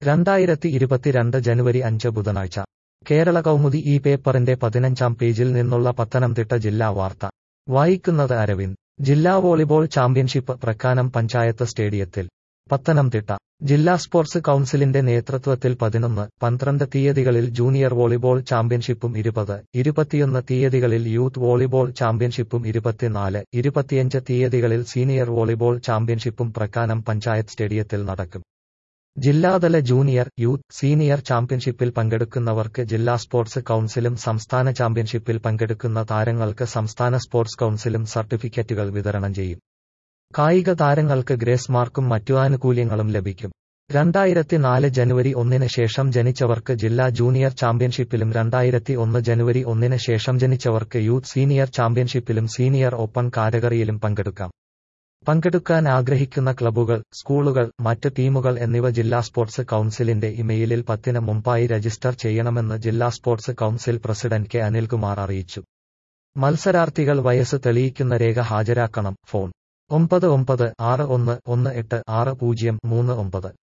രണ്ടായിരത്തി ഇരുപത്തിരണ്ട് ജനുവരി അഞ്ച് ബുധനാഴ്ച കേരള കൗമുദി ഈ പേപ്പറിന്റെ പതിനഞ്ചാം പേജിൽ നിന്നുള്ള പത്തനംതിട്ട ജില്ലാ വാർത്ത വായിക്കുന്നത് അരവിന്ദ് ജില്ലാ വോളിബോൾ ചാമ്പ്യൻഷിപ്പ് പ്രക്കാനം പഞ്ചായത്ത് സ്റ്റേഡിയത്തിൽ പത്തനംതിട്ട ജില്ലാ സ്പോർട്സ് കൗൺസിലിന്റെ നേതൃത്വത്തിൽ പതിനൊന്ന് പന്ത്രണ്ട് തീയതികളിൽ ജൂനിയർ വോളിബോൾ ചാമ്പ്യൻഷിപ്പും ഇരുപത് ഇരുപത്തിയൊന്ന് തീയതികളിൽ യൂത്ത് വോളിബോൾ ചാമ്പ്യൻഷിപ്പും ഇരുപത്തിനാല് ഇരുപത്തിയഞ്ച് തീയതികളിൽ സീനിയർ വോളിബോൾ ചാമ്പ്യൻഷിപ്പും പ്രക്കാനം പഞ്ചായത്ത് സ്റ്റേഡിയത്തിൽ നടക്കും ജില്ലാതല ജൂനിയർ യൂത്ത് സീനിയർ ചാമ്പ്യൻഷിപ്പിൽ പങ്കെടുക്കുന്നവർക്ക് ജില്ലാ സ്പോർട്സ് കൗൺസിലും സംസ്ഥാന ചാമ്പ്യൻഷിപ്പിൽ പങ്കെടുക്കുന്ന താരങ്ങൾക്ക് സംസ്ഥാന സ്പോർട്സ് കൗൺസിലും സർട്ടിഫിക്കറ്റുകൾ വിതരണം ചെയ്യും കായിക താരങ്ങൾക്ക് ഗ്രേസ് മാർക്കും മറ്റു ആനുകൂല്യങ്ങളും ലഭിക്കും രണ്ടായിരത്തി നാല് ജനുവരി ഒന്നിന് ശേഷം ജനിച്ചവർക്ക് ജില്ലാ ജൂനിയർ ചാമ്പ്യൻഷിപ്പിലും രണ്ടായിരത്തി ഒന്ന് ജനുവരി ഒന്നിന് ശേഷം ജനിച്ചവർക്ക് യൂത്ത് സീനിയർ ചാമ്പ്യൻഷിപ്പിലും സീനിയർ ഓപ്പൺ കാറ്റഗറിയിലും പങ്കെടുക്കാം പങ്കെടുക്കാൻ ആഗ്രഹിക്കുന്ന ക്ലബ്ബുകൾ സ്കൂളുകൾ മറ്റ് ടീമുകൾ എന്നിവ ജില്ലാ സ്പോർട്സ് കൗൺസിലിന്റെ ഇമെയിലിൽ പത്തിന് മുമ്പായി രജിസ്റ്റർ ചെയ്യണമെന്ന് ജില്ലാ sports council president K Anilkumar അറിയിച്ചു മത്സരാർത്ഥികൾ വയസ്സ് തെളിയിക്കുന്ന രേഖ ഹാജരാക്കണം ഫോൺ ഒമ്പത് ഒമ്പത് ആറ് ഒന്ന് ഒന്ന് എട്ട് ആറ് പൂജ്യം മൂന്ന് ഒമ്പത്